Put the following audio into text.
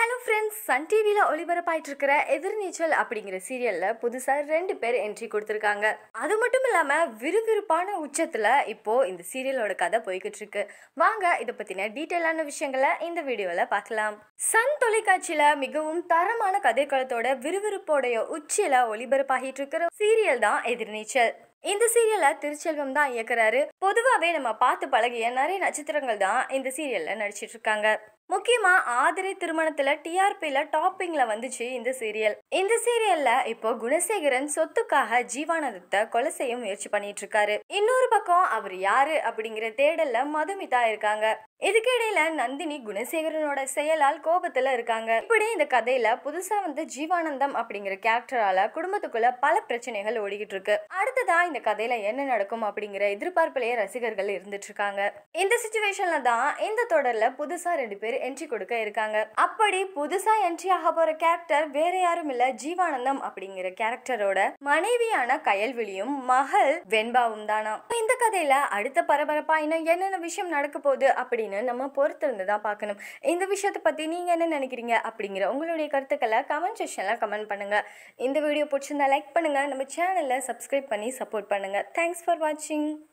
hello friends Sun டிவியில் ஒளிபரப்பாயிட்டு இருக்கிற எதிர்நீச்சல் அப்படிங்கிற சீரியலில் புதுசாக ரெண்டு பேர் என்ட்ரி கொடுத்துருக்காங்க அது மட்டும் இல்லாமல் விறுவிறுப்பான உச்சத்தில் இப்போ இந்த சீரியலோட கதை போய்கிட்டு இருக்கு வாங்க இதை பற்றின டீட்டெயிலான விஷயங்களை இந்த வீடியோவில் பார்க்கலாம் சன் தொலைக்காட்சியில் மிகவும் தரமான கதைக்களத்தோட விறுவிறுப்போடைய உச்சியில் ஒளிபரப்பாகிட்டு இருக்கிற சீரியல் தான் எதிர்நீச்சல் இந்த சீரியலை திருச்செல்வம் தான் இயக்குறாரு பொதுவாகவே நம்ம பார்த்து பழகிய நிறைய நட்சத்திரங்கள் தான் இந்த சீரியல்ல நடிச்சிட்டு இருக்காங்க முக்கியமா ஆதிரை திருமணத்துல டிஆர்பில டாப்பிங்ல வந்துச்சு இந்த சீரியல் இந்த சீரியல்ல இப்போ குணசேகரன் சொத்துக்காக ஜீவானந்தத்தை கொலை செய்ய முயற்சி பண்ணிட்டு இருக்காரு இன்னொரு பக்கம் அவர் யாரு அப்படிங்கிற தேடல்ல மதுமிதா இருக்காங்க இதுக்கு இடையில நந்தினி குணசேகரனோட செயலால் கோபத்துல இருக்காங்க இப்படி இந்த கதையில புதுசா வந்து ஜீவானந்தம் அப்படிங்கிற கேரக்டரால குடும்பத்துக்குள்ள பல பிரச்சனைகள் ஓடிக்கிட்டு இருக்கு அடுத்ததா இந்த கதையில என்ன நடக்கும் அப்படிங்கிற எதிர்பார்ப்பிலேயே ரசிகர்கள் இருந்துட்டு இருக்காங்க இந்த சுச்சுவேஷன்ல தான் இந்த தொடர்ல புதுசா ரெண்டு பேர் என்ட்ரி கொடுக்க இருக்காங்க அப்படி புதுசா என்ட்ரி ஆக போற கேரக்டர் வேற யாரும் இல்ல ஜீவானந்தம் அப்படிங்கிற கேரக்டரோட மனைவியான கயல்விழியும் மகள் வெண்பாவும் தானா இந்த கதையில அடுத்த பரபரப்பா இன்னும் என்னென்ன விஷயம் நடக்க போகுது அப்படின்னு நம்ம பொறுத்திருந்து தான் பார்க்கணும் இந்த விஷயத்தை பத்தி நீங்க என்ன நினைக்கிறீங்க அப்படிங்கிற உங்களுடைய கருத்துக்களை கமெண்ட் செக்ஷன்ல கமெண்ட் பண்ணுங்க இந்த வீடியோ பிடிச்சிருந்தா லைக் பண்ணுங்க நம்ம சேனலை சப்ஸ்கிரைப் பண்ணி சப்போர்ட் பண்ணுங்க தேங்க்ஸ் ஃபார் வாட்சிங்